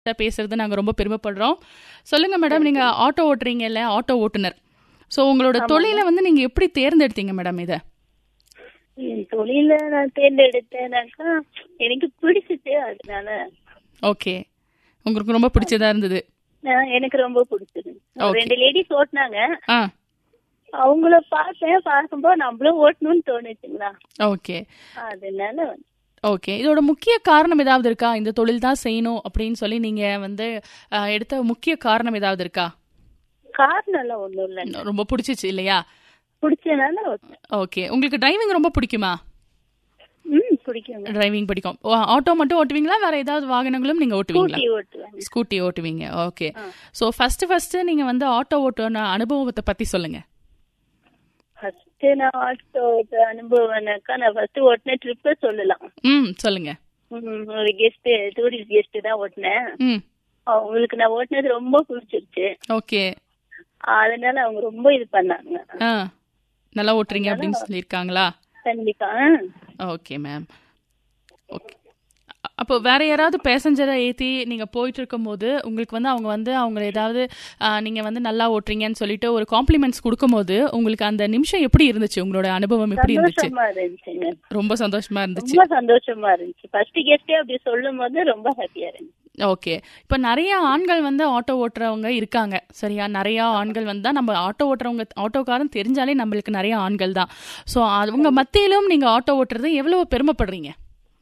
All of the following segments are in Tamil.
பேசுறது நாங்க ரொம்ப பெருமைப்படுறோம் சொல்லுங்க மேடம் நீங்க ஆட்டோ ஓட்டுறீங்கல்ல ஆட்டோ ஓட்டுநர் ஸோ உங்களோட தொழிலை வந்து நீங்க எப்படி தேர்ந்தெடுத்தீங்க மேடம் இதை என் தொழில நான் தேர்ந்தெடுத்தேனாக்கா எனக்கு பிடிச்சிச்சு அதனால ஓகே உங்களுக்கு ரொம்ப பிடிச்சதா இருந்தது நான் எனக்கு ரொம்ப பிடிச்சது Okay. ரெண்டு லேடிஸ் ஓட்டுனாங்க ஆ அவங்கள பார்த்தேன் பார்க்கும்போது நம்மளும் ஓட்டணும்னு தோணுச்சுங்களா ஓகே அதனால வந்து ஓகே இதோட முக்கிய காரணம் ஏதாவது இருக்கா இந்த தொழில் தான் செய்யணும் அப்படின்னு சொல்லி நீங்க வந்து அஹ், எடுத்த முக்கிய காரணம் ஏதாவது இருக்கா காரணம் எல்லாம் ஒண்ணும் இல்லைங்க ரொம்ப பிடிச்சிச்சு இல்லையா பிடிச்சனால ஓட்டினேன். ஓகே உங்களுக்கு டிரைவிங் ரொம்ப பிடிக்குமா ம் பிடிக்குங்க டிரைவிங் பிடிக்கும் ஓ, ஆட்டோ மட்டும் ஓட்டுவீங்களா வேற ஏதாவது வாகனங்களும் நீங்க ஓட்டுவீங்களா ஸ்கூட்டி ஓட்டுவேன் ஸ்கூட்டி ஓட்டுவீங்க ஓகே ஸோ ஃபர்ஸ்ட் ஃபர்ஸ்ட் நீங்க வந்து ஆட்டோ ஓட்டுன அனுபவத்தை பத்தி சொல்லுங்க ஃபர்ஸ்ட் நான் ஆட்டோ ஓட்ட அனுபவம்னாக்கா நான் ஃபர்ஸ்ட் ஓட்டின ட்ரிப்பை சொல்லலாம் ம் சொல்லுங்க ம், ஒரு கெஸ்ட் டூரிஸ்ட் கெஸ்ட் தான் ஓட்டினேன் ம் அவங்களுக்கு நான் ஓட்டினது ரொம்ப பிடிச்சிருச்சு ஓகே அதனால அவங்க ரொம்ப இது பண்ணாங்க ஆ நல்லா ஓட்டுறீங்க அப்படின்னு சொல்லியிருக்காங்களா கண்டிப்பா ஓகே மேம் ஓகே அப்போ வேற யாராவது பேசஞ்சரை ஏற்றி நீங்கள் போயிட்டு இருக்கும்போது உங்களுக்கு வந்து அவங்க வந்து அவங்க ஏதாவது நீங்கள் வந்து நல்லா ஓட்டுறீங்கன்னு சொல்லிட்டு ஒரு காம்ப்ளிமெண்ட்ஸ் கொடுக்கும்போது உங்களுக்கு அந்த நிமிஷம் எப்படி இருந்துச்சு உங்களோட அனுபவம் எப்படி இருந்துச்சு சந்தோஷமா இருந்துச்சுங்க ரொம்ப சந்தோஷமா இருந்துச்சு ரொம்ப சந்தோஷமா இருந்துச்சு ஃபர்ஸ்ட் கெஸ்டே அப்படி சொல்லும் போது ரொம்ப ஹாப்பியா இருந்துச்சு ஓகே இப்போ நிறைய ஆண்கள் வந்து ஆட்டோ ஓட்டுறவங்க இருக்காங்க சரியா நிறைய ஆண்கள் வந்து தான் நம்ம ஆட்டோ ஓட்டுறவங்க ஆட்டோக்காரன் தெரிஞ்சாலே நம்மளுக்கு நிறைய ஆண்கள் தான் ஸோ அவங்க மத்தியிலும் நீங்கள் ஆட்டோ ஓட்டுறது எவ்வளோ பெருமைப்படுறீங்க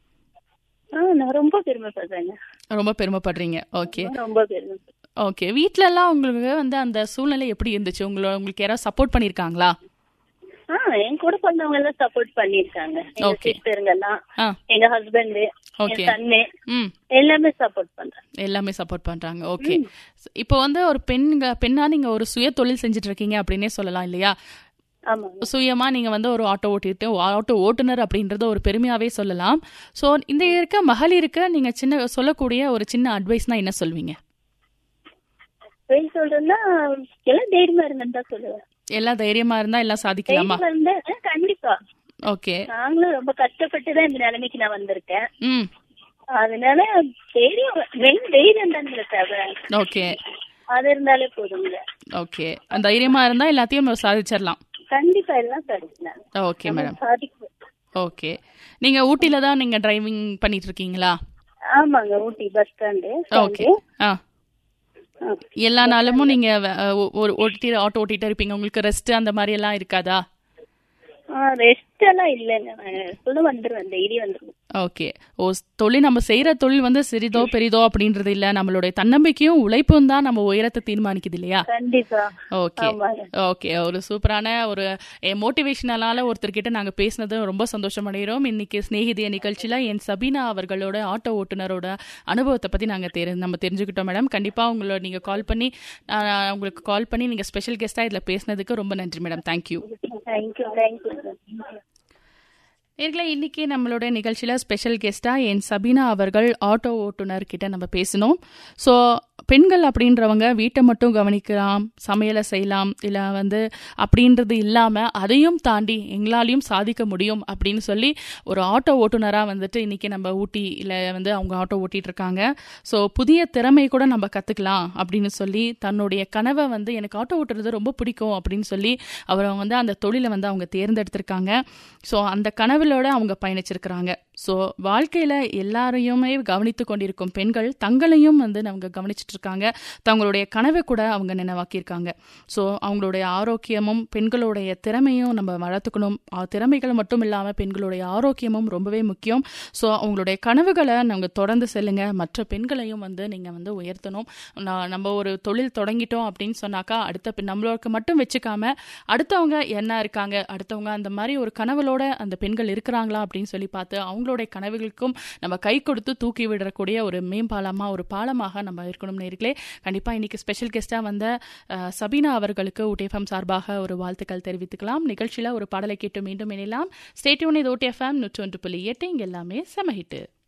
ஆ நான் ரொம்ப பெருமைப்படுறேங்க ரொம்ப பெருமைப்படுறீங்க ஓகே ரொம்ப பெருமைப்படுறேன் ஓகே வீட்ல எல்லாம் உங்களுக்கு வந்து அந்த சூழ்நிலை எப்படி இருந்துச்சு உங்களோட உங்களுக்கு யாராவது சப்போர்ட் பண்ணிருக்காங்களா ஆ என் கூட பிறந்தவங்க எல்லாம் சப்போர்ட் பண்ணிருக்காங்க எங்க Okay. சிஸ்டருங்க எல்லாம் ஆ எங்க ஹஸ்பண்ட் Okay. என் சன்னு ம் எல்லாமே சப்போர்ட் பண்றாங்க எல்லாமே சப்போர்ட் பண்றாங்க ஓகே இப்போ வந்து ஒரு பெண்க பெண்ணா நீங்க ஒரு சுய தொழில் செஞ்சுட்டு இருக்கீங்க அப்படின்னே சொல்லலாம் இல்லையா ஆமாங்க சுயமா நீங்க வந்து ஒரு ஆட்டோ ஓட்டிட்டு ஆட்டோ ஓட்டுநர் அப்படின்றத ஒரு பெருமையாவே சொல்லலாம் ஸோ இந்த இருக்க மகளிருக்கு நீங்க சின்ன சொல்லக்கூடிய ஒரு சின்ன அட்வைஸ்னா என்ன சொல்வீங்க போய் சொல்றேன்னா எல்லாம் தைரியமா இருங்கன்னு தான் சொல்லுவேன் எல்லாம் தைரியமா இருந்தா எல்லாம் சாதிக்கலாமா தைரியமா இருந்தா ஆ, கண்டிப்பா ஓகே நாங்களும் ரொம்ப கஷ்டப்பட்டு தான் இந்த நிலைமைக்கு நான் வந்திருக்கேன் ம் அதனால தைரியம் மெயின் தைரியம் தானுங்களே தேவை ஓகே அது இருந்தாலே போதுங்க ஓகே அந்த தைரியமா இருந்தா எல்லாத்தையும் நம்ம சாதிச்சிடலாம் கண்டிப்பா எல்லாம் கிடைச்சினாங்க ஓகே மேடம் சாதிக்கும் ஓகே நீங்க ஊட்டில தான் நீங்க டிரைவிங் பண்ணிட்டு இருக்கீங்களா ஆமாங்க ஊட்டி பஸ் ஸ்டாண்டு ஓகே ஆ எல்லா நாளுமும் நீங்க வ- ஒ- ஒரு ஓட்டி ஆட்டோ ஓட்டிட்டு இருப்பீங்க உங்களுக்கு ரெஸ்ட் அந்த மாதிரி எல்லாம் இருக்காதா ரெஸ்ட் எல்லாம் இல்லைங்க நான் சொல்ல வந்துருவேன் டெய்லி வந்துருவேன் ஓகே ஓ ஸ்- தொழில் நம்ம செய்யற தொழில் வந்து சிறிதோ பெரிதோ அப்படின்றது இல்ல நம்மளுடைய தன்னம்பிக்கையும் உழைப்பும் தான் நம்ம உயரத்தை தீர்மானிக்குது இல்லையா கண்டிப்பா ஓகே ஆமாங்க ஓகே ஒரு சூப்பரான ஒரு மோட்டிவேஷனலால ஒருத்தர்கிட்ட நாங்க பேசினது ரொம்ப சந்தோஷம் அடைகிறோம் இன்னைக்கு சிநேகிதிய நிகழ்ச்சியில என் சபீனா அவர்களோட ஆட்டோ ஓட்டுநரோட அனுபவத்தை பத்தி நாங்க தெரி நம்ம தெரிஞ்சுக்கிட்டோம் மேடம் கண்டிப்பா உங்களோட நீங்க கால் பண்ணி ஆஹ், உங்களுக்கு கால் பண்ணி நீங்க ஸ்பெஷல் கெஸ்டா இதுல பேசினதுக்கு ரொம்ப நன்றி மேடம் தேங்க்யூ தேங்க்யூ தேங்க்யூ நேர்களே இன்னைக்கு நம்மளோட நிகழ்ச்சியில ஸ்பெஷல் கெஸ்டா என் சபீனா அவர்கள் ஆட்டோ ஓட்டுநர் கிட்ட நம்ம பேசினோம் ஸோ பெண்கள் அப்படின்றவங்க வீட்டை மட்டும் கவனிக்கலாம் சமையலை செய்யலாம் இல்லை வந்து அப்படின்றது இல்லாமல் அதையும் தாண்டி எங்களாலையும் சாதிக்க முடியும் அப்படின்னு சொல்லி ஒரு ஆட்டோ ஓட்டுநராக வந்துட்டு இன்னைக்கு நம்ம ஊட்டியில் வந்து அவங்க ஆட்டோ ஓட்டிட்டு இருக்காங்க ஸோ புதிய திறமை கூட நம்ம கற்றுக்கலாம் அப்படின்னு சொல்லி தன்னுடைய கனவை வந்து எனக்கு ஆட்டோ ஓட்டுறது ரொம்ப பிடிக்கும் அப்படின்னு சொல்லி அவர் வந்து அந்த தொழிலை வந்து அவங்க தேர்ந்தெடுத்திருக்காங்க ஸோ அந்த கனவிலோட அவங்க பயணிச்சிருக்கிறாங்க ஸோ வாழ்க்கையில் எல்லாரையுமே கவனித்து கொண்டிருக்கும் பெண்கள் தங்களையும் வந்து அவங்க கவனிச்சிட்டு இருக்காங்க தங்களுடைய கனவை கூட அவங்க நினைவாக்கியிருக்காங்க ஸோ அவங்களுடைய ஆரோக்கியமும் பெண்களுடைய திறமையும் நம்ம வளர்த்துக்கணும் ஆ, திறமைகள் மட்டும் இல்லாமல் பெண்களுடைய ஆரோக்கியமும் ரொம்பவே முக்கியம் ஸோ அவங்களுடைய கனவுகளை நாங்கள் தொடர்ந்து செல்லுங்க மற்ற பெண்களையும் வந்து நீங்கள் வந்து உயர்த்தணும் நான் நம்ம ஒரு தொழில் தொடங்கிட்டோம் அப்படின்னு சொன்னாக்கா அடுத்த பெண் நம்மளுக்கு மட்டும் வச்சுக்காம அடுத்தவங்க என்ன இருக்காங்க அடுத்தவங்க அந்த மாதிரி ஒரு கனவுகளோட அந்த பெண்கள் இருக்கிறாங்களா அப்படின்னு சொல்லி பார்த்து அவங்களுடைய கனவுகளுக்கும் நம்ம கை கொடுத்து தூக்கி விடக்கூடிய ஒரு மேம்பாலமாக ஒரு பாலமாக நம்ம இருக்கணும் நேர்களே கண்டிப்பாக இன்னைக்கு ஸ்பெஷல் கெஸ்ட்டாக வந்த அஹ், சபீனா அவர்களுக்கு ஊட்டிஎஃப்எம் சார்பாக ஒரு வாழ்த்துக்கள் தெரிவித்துக்கலாம் நிகழ்ச்சியில் ஒரு பாடலை கேட்டு மீண்டும் இணையலாம் ஸ்டேட்யூன் இது ஊட்டிஎஃப்எம் நூற்றி ஒன்று புள்ளி எட்டு இங்கே எல்லாமே செம ஹிட்டு